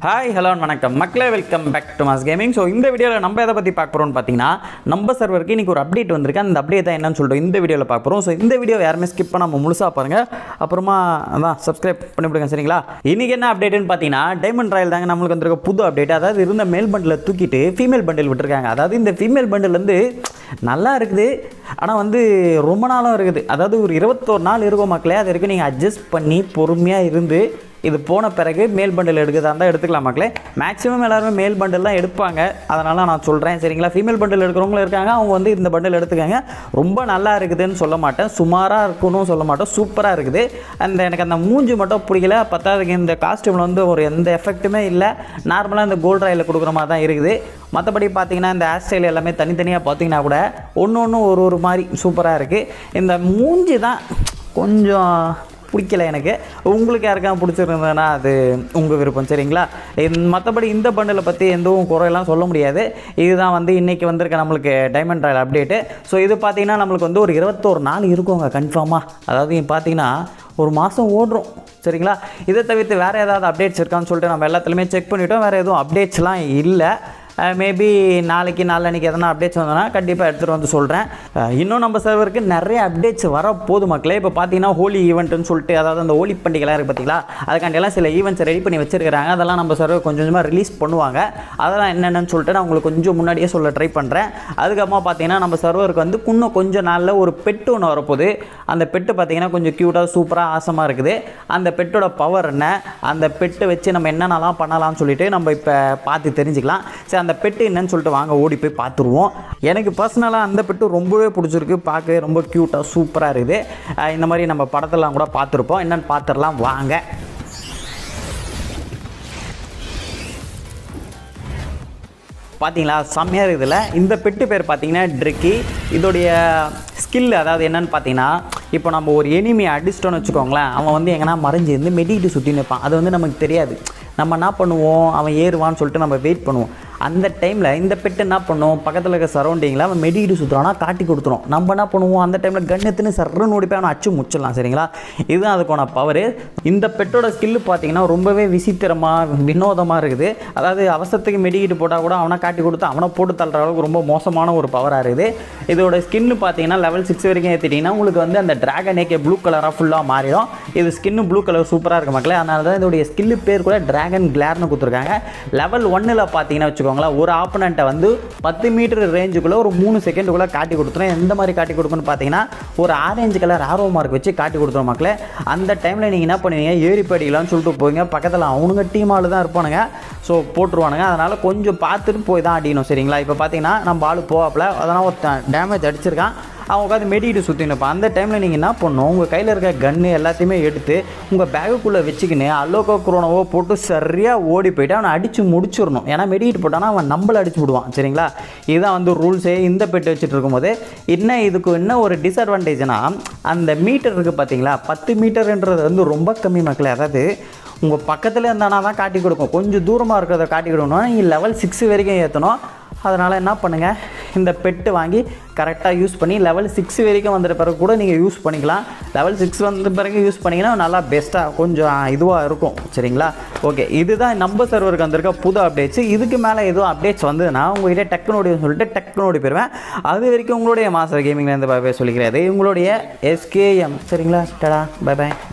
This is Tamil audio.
ஹாய் ஹலோ வணக்கம் மக்களே welcome back to Mass Gaming so இந்த வீடியோவில் நம்ம எதை பற்றி பார்க்க போகிறோம்னு பார்த்தீங்கன்னா நம்ம சர்வருக்கு இன்றைக்கி ஒரு அப்டேட் வந்திருக்கு அந்த அப்டேட் தான் என்னன்னு சொல்லிட்டு இந்த வீடியோவில் பார்க்க போகிறோம் ஸோ இந்த வீடியோ யாருமே ஸ்கிப் பண்ணாமல் முழுசாக பாருங்கள் அப்புறமா அதான் சப்ஸ்கிரைப் பண்ணிவிடுங்க சரிங்களா இன்றைக்கி என்ன அப்டேட்டுன்னு பார்த்தீங்கன்னா டைமண்ட் ராயல் தாங்க நம்மளுக்கு வந்திருக்க புது அப்டேட் அதாவது இருந்த மேல் பண்டில் தூக்கிட்டு ஃபீமேல் பண்டில் விட்டுருக்காங்க அதாவது இந்த ஃபீமேல் பண்டில் வந்து நல்லா இருக்குது ஆனால் வந்து ரொம்ப நாளும் இருக்குது அதாவது ஒரு இருபத்தோரு நாள் இருக்கும் மக்களே அது வரைக்கும் நீங்கள் அட்ஜஸ்ட் பண்ணி பொறுமையாக இருந்து இது போன பிறகு மேல் பண்டில் எடுக்கிறதா இருந்தால் எடுத்துக்கலாம் மக்களே மேக்ஸிமம் எல்லாருமே மேல் பண்டில் தான் எடுப்பாங்க அதனால் நான் சொல்கிறேன் சரிங்களா ஃபீமேல் பண்டில் எடுக்கிறவங்களும் இருக்காங்க அவங்க வந்து இந்த பண்டில் எடுத்துக்கங்க ரொம்ப நல்லா இருக்குதுன்னு சொல்ல மாட்டேன் சுமாராக இருக்கணும் சொல்ல மாட்டேன் சூப்பராக இருக்குது அந்த எனக்கு அந்த மூஞ்சி மட்டும் பிடிக்கல பத்தாவதுக்கு இந்த காஸ்டியூமில் வந்து ஒரு எந்த எஃபெக்ட்டுமே இல்லை நார்மலாக இந்த கோல்ட் ராயில் கொடுக்குற மாதிரி தான் இருக்குது மற்றபடி பார்த்தீங்கன்னா இந்த ஹேர் ஸ்டைல் எல்லாமே தனித்தனியாக பார்த்தீங்கன்னா கூட ஒன்று ஒன்று ஒரு ஒரு மாதிரி சூப்பராக இருக்குது இந்த மூஞ்சி தான் கொஞ்சம் பிடிக்கல எனக்கு உங்களுக்கு யாருக்காவது பிடிச்சிருந்ததுன்னா அது உங்கள் விருப்பம் சரிங்களா இந்த- மற்றபடி இந்த பண்டில் பற்றி எதுவும் குறையெல்லாம் சொல்ல முடியாது இதுதான் வந்து இன்றைக்கி வந்திருக்க நம்மளுக்கு டைமண்ட் ராயல் அப்டேட்டு ஸோ இது பார்த்தீங்கன்னா நம்மளுக்கு வந்து ஒரு இருபத்தோரு நாள் இருக்குங்க கன்ஃபார்மாக அதாவது பார்த்தீங்கன்னா ஒரு மாதம் ஓடுறோம் சரிங்களா இதை தவிர்த்து வேறு ஏதாவது அப்டேட்ஸ் இருக்கான்னு சொல்லிட்டு நம்ம எல்லாத்துலேயுமே செக் பண்ணிட்டோம் வேறு எதுவும் அப்டேட்ஸ்லாம் இல்லை மேபி நாளைக்கு நாளன்னைக்கு எதனா அப்டேட்ஸ் வந்தோன்னா கண்டிப்பாக எடுத்துகிட்டு வந்து சொல்கிறேன் இன்னும் நம்ம சர்வருக்கு நிறைய அப்டேட்ஸ் வர போது மக்களே இப்போ பார்த்தீங்கன்னா ஹோலி ஈவெண்ட்னு சொல்லிட்டு அதாவது அந்த ஹோலி பண்டிகைலாம் இருக்குது பார்த்தீங்களா அதுக்காண்டியெல்லாம் சில ஈவெண்ட்ஸ் ரெடி பண்ணி வச்சிருக்காங்க அதெல்லாம் நம்ம சர்வர் கொஞ்சம் கொஞ்சமாக ரிலீஸ் பண்ணுவாங்க அதெல்லாம் என்னென்னு சொல்லிட்டு நான் உங்களுக்கு கொஞ்சம் முன்னாடியே சொல்ல ட்ரை பண்ணுறேன் அதுக்கப்புறமா பார்த்தீங்கன்னா நம்ம சர்வருக்கு வந்து இன்னும் கொஞ்சம் நாளில் ஒரு பெட்டு ஒன்று வரப்போகுது அந்த பெட்டு பார்த்தீங்கன்னா கொஞ்சம் க்யூட்டாக சூப்பராக ஆசமாக இருக்குது அந்த பெட்டோட பவர் என்ன அந்த பெட்டை வச்சு நம்ம என்னென்னலாம் பண்ணலாம்னு சொல்லிட்டு நம்ம இப்போ பார்த்து தெரிஞ்சுக்கலாம் சரி அந்த பெட்டு என்னன்னு சொல்லிட்டு வாங்க ஓடி போய் பார்த்துருவோம் எனக்கு பர்சனலாக அந்த பெட்டு ரொம்பவே பிடிச்சிருக்கு பார்க்கவே ரொம்ப க்யூட்டாக சூப்பராக இருக்குது அஹ் இந்த மாதிரி நம்ம படத்தெல்லாம் கூட பார்த்துருப்போம் என்னென்னு பார்த்துடலாம் வாங்க பார்த்தீங்களா செம்மையாக இருக்குதுல்ல இந்த பெட்டு பேர் பார்த்தீங்கன்னா ட்ரிக்கி இதோடைய ஸ்கில் அதாவது என்னன்னு பார்த்தீங்கன்னா இப்போ நம்ம ஒரு எனிமி அடிச்சிட்டோன்னு வச்சுக்கோங்களேன் அவன் வந்து எங்கன்னா மறைஞ்சு இருந்து மெடிக்கிட்டு சுற்றி நிற்பான் அது வந்து நமக்கு தெரியாது நம்ம என்ன பண்ணுவோம் அவன் ஏறுவான்னு சொல்லிட்டு நம்ம வெயிட் பண்ணுவோம் அந்த டைமில் இந்த பெட்டு என்ன பண்ணும் பக்கத்தில் இருக்க சரௌண்டிங்கில் அவன் மெடிக்கிட்டு சுற்றுறானா காட்டி கொடுத்துரும் நம்ம என்ன பண்ணுவோம் அந்த டைமில் கன் எடுத்துன்னு சர்றன்னு ஓடி போய் அவனை அச்சு முச்சிடலாம் சரிங்களா இதுதான் அதுக்கான பவர் இந்த பெட்டோட ஸ்கில்லு பார்த்தீங்கன்னா ரொம்பவே விசித்திரமாக வினோதமாக இருக்குது அதாவது அவசரத்துக்கு மெடிக்கிட்டு போட்டால் கூட அவனை காட்டி கொடுத்து அவனை போட்டு தள்ளுற அளவுக்கு ரொம்ப மோசமான ஒரு பவராக இருக்குது இதோட ஸ்கின்னு பார்த்தீங்கன்னா லெவல் சிக்ஸ் வரைக்கும் ஏற்றிட்டிங்கன்னா உங்களுக்கு வந்து அந்த டிராகன் ஏகே ப்ளூ கலராக ஃபுல்லாக மாறிடும் இது ஸ்கின்னு ப்ளூ கலர் சூப்பராக இருக்கு மக்களே அதனால தான் இதோடைய ஸ்கில்லு பேர் கூட டிராகன் கிளார்னு கொடுத்துருக்காங்க லெவல் ஒன்னில் பார்த்தீங்கன்னா வச்சுக்கோங்களேன் ஒரு ஆப்பனண்ட்டை வந்து பத்து மீட்டர் ரேஞ்சுக்குள்ளே ஒரு மூணு செகண்டுக்குள்ளே காட்டி கொடுத்துரும் எந்த மாதிரி காட்டி கொடுக்குன்னு பார்த்தீங்கன்னா ஒரு ஆரஞ்சு கலர் ஆரோ மார்க் வச்சு காட்டி கொடுத்துரும் மக்களே அந்த டைமில் நீங்கள் என்ன பண்ணுவீங்க ஏறி படிக்கலாம்னு சொல்லிட்டு போவீங்க பக்கத்தில் அவனுங்க டீம் ஆளு தான் இருப்பானுங்க ஸோ போட்டுருவானுங்க அதனால் கொஞ்சம் பார்த்துட்டு போய் தான் அடிக்கணும் சரிங்களா இப்போ பார்த்தீங்கன்னா நம்ம ஆள் போவாப்பில் அதனால் ஒருத்தன் டேமேஜ் அடிச்சிருக்கான் அவன் உட்காந்து மெடிக்கிட்டு சுற்றி நிற்பான் அந்த டைமில் நீங்கள் என்ன பண்ணணும் உங்கள் கையில் இருக்க கன்று எல்லாத்தையுமே எடுத்து உங்கள் பேகுக்குள்ளே வச்சுக்கின்னு அல்லோக்கோ குரோனோவோ போட்டு சரியாக ஓடி போயிட்டு அவனை அடித்து முடிச்சிடணும் ஏன்னா மெடிக்கிட்டு போட்டானா அவன் நம்மளை அடிச்சு விடுவான் சரிங்களா இதுதான் வந்து ரூல்ஸே இந்த பெட்டு வச்சுட்டு இருக்கும்போது என்ன இதுக்கு என்ன ஒரு டிஸ்அட்வான்டேஜ்னா அந்த மீட்டர் இருக்குது பார்த்தீங்களா பத்து மீட்டர்ன்றது வந்து ரொம்ப கம்மி மக்களே அதாவது உங்கள் பக்கத்தில் இருந்தானா தான் காட்டி கொடுக்கும் கொஞ்சம் தூரமாக இருக்கிறத காட்டி கொடுக்கணும் நீங்கள் லெவல் சிக்ஸ் வரைக்கும் ஏற்றணும் அதனால் என்ன பண்ணுங்கள் இந்த பெட்டு வாங்கி கரெக்டாக யூஸ் பண்ணி லெவல் சிக்ஸ் வரைக்கும் வந்துட்ட பிறகு கூட நீங்கள் யூஸ் பண்ணிக்கலாம் லெவல் சிக்ஸ் வந்த பிறகு யூஸ் பண்ணிங்கன்னா நல்லா பெஸ்ட்டாக கொஞ்சம் இதுவாக இருக்கும் சரிங்களா ஓகே இதுதான் நம்ம சர்வருக்கு வந்திருக்க புது அப்டேட்ஸ் இதுக்கு மேலே எதுவும் அப்டேட்ஸ் வந்ததுன்னா உங்ககிட்ட டெக்னோடி சொல்லிட்டு டெக்னோடி போயிடுவேன் அது வரைக்கும் உங்களுடைய மாஸ்டர் கேமிங்லேருந்து பை பை சொல்லிக்கிறாரு உங்களுடைய எஸ்கேஎம் சரிங்களா டடா பை பை